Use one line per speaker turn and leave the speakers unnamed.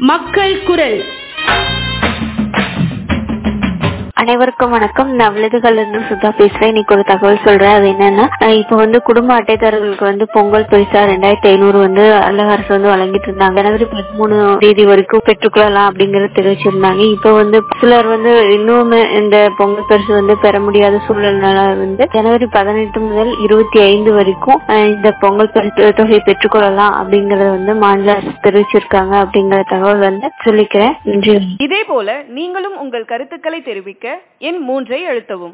மக்கள் குரல்
அனைவருக்கும் வணக்கம் நான் விழுதுகள்ல இருந்து சுதா பேசுறேன் இன்னைக்கு ஒரு தகவல் சொல்றேன் அது என்னன்னா அஹ் இப்ப வந்து குடும்ப அட்டைதாரர்களுக்கு வந்து பொங்கல் பரிசா ரெண்டாயிரத்தி ஐநூறு வந்து அழக அரசு வந்து வழங்கிட்டு இருந்தாங்க ஜனவரி பதிமூணு தேதி வரைக்கும் பெற்றுக்கொள்ளலாம் அப்படிங்கறத தெரிவிச்சிருந்தாங்க இப்ப வந்து சிலர் வந்து இன்னும் இந்த பொங்கல் பரிசு வந்து பெற முடியாத சூழல்னால வந்து ஜனவரி பதினெட்டு முதல் இருபத்தி ஐந்து வரைக்கும் அஹ் இந்த பொங்கல் பரிசு தொகை பெற்றுக்கொள்ளலாம் அப்படிங்கறத வந்து மாநில அரசு தெரிவிச்சிருக்காங்க அப்படிங்கிற தகவல் வந்து சொல்லிக்கிறேன் நன்றி
இதே போல நீங்களும் உங்கள் கருத்துக்களை தெரிவிக்க எண் மூன்றை அழுத்தவும்